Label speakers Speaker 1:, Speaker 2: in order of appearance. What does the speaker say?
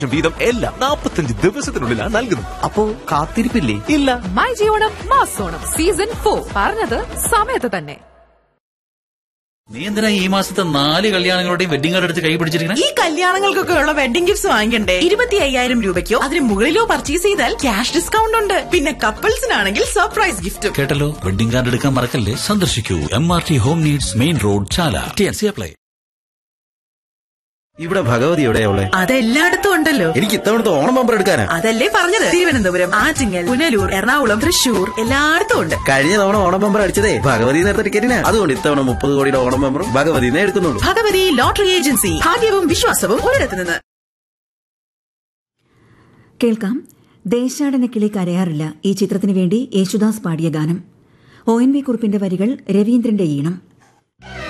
Speaker 1: വീതം എല്ലാം നാൽപ്പത്തഞ്ച് ദിവസത്തിനുള്ളിലാണ് നൽകുന്നത്
Speaker 2: അപ്പോ കാത്തിരിപ്പില്ലേ
Speaker 1: ഇല്ല
Speaker 3: മൈ ജിയോണം മാസോണം സീസൺ ഫോർ പറഞ്ഞത് സമയത്ത് തന്നെ
Speaker 4: നീ എന്തിനാ ഈ മാസത്തെ നാല് കല്യാണങ്ങളുടെയും വെഡിങ് കാർഡ് എടുത്ത് കൈ പിടിച്ചിരിക്കണേ
Speaker 5: ഈ കല്യാണങ്ങൾക്കൊക്കെ ഉള്ള വെഡിംഗ് ഗിഫ്റ്റ്സ് വാങ്ങിക്കണ്ടേ ഇരുപത്തി അയ്യായിരം രൂപയ്ക്കോ അതിന് മുകളിലോ പർച്ചേസ് ചെയ്താൽ ക്യാഷ് ഡിസ്കൗണ്ട് ഉണ്ട് പിന്നെ കപ്പിൾസിനാണെങ്കിൽ സർപ്രൈസ് ഗിഫ്റ്റും
Speaker 4: കേട്ടല്ലോ വെഡിങ് കാർഡ് എടുക്കാൻ മറക്കല്ലേ സന്ദർശിക്കൂ M R T home needs main road Chala T N C apply
Speaker 2: ഇവിടെ ഭഗവതി എവിടെയാ ഉള്ളെ
Speaker 5: അതെല്ലായിടത്തും ഉണ്ടല്ലോ
Speaker 2: എനിക്ക് ഇത്തവണത്തെ ഓണം ബമ്പർ എടുക്കാനാ
Speaker 5: അതല്ലേ പറഞ്ഞത് തിരുവനന്തപുരം ആറ്റിങ്ങൽ പുനലൂർ എറണാകുളം തൃശൂർ എല്ലായിടത്തും ഉണ്ട്
Speaker 2: കഴിഞ്ഞ തവണ ഓണം ബമ്പർ അടിച്ചതേ ഭഗവതി നേരത്തെ ടിക്കറ്റിനാ അതുകൊണ്ട് ഇത്തവണ മുപ്പത് കോടിയുടെ ഓണം ബമ്പറും ഭഗവതിനെ എടുക്കുന്നുള്ളൂ
Speaker 5: ഭഗവതി ലോട്ടറി ഏജൻസി ഭാഗ്യവും വിശ്വാസവും ഒരിടത്ത് നിന്ന്
Speaker 6: കേൾക്കാം ദേശാടന കിളി കരയാറില്ല ഈ ചിത്രത്തിനു വേണ്ടി യേശുദാസ് പാടിയ ഗാനം ഒ എൻ വി കുറിപ്പിന്റെ വരികൾ രവീന്ദ്രന്റെ ഈണം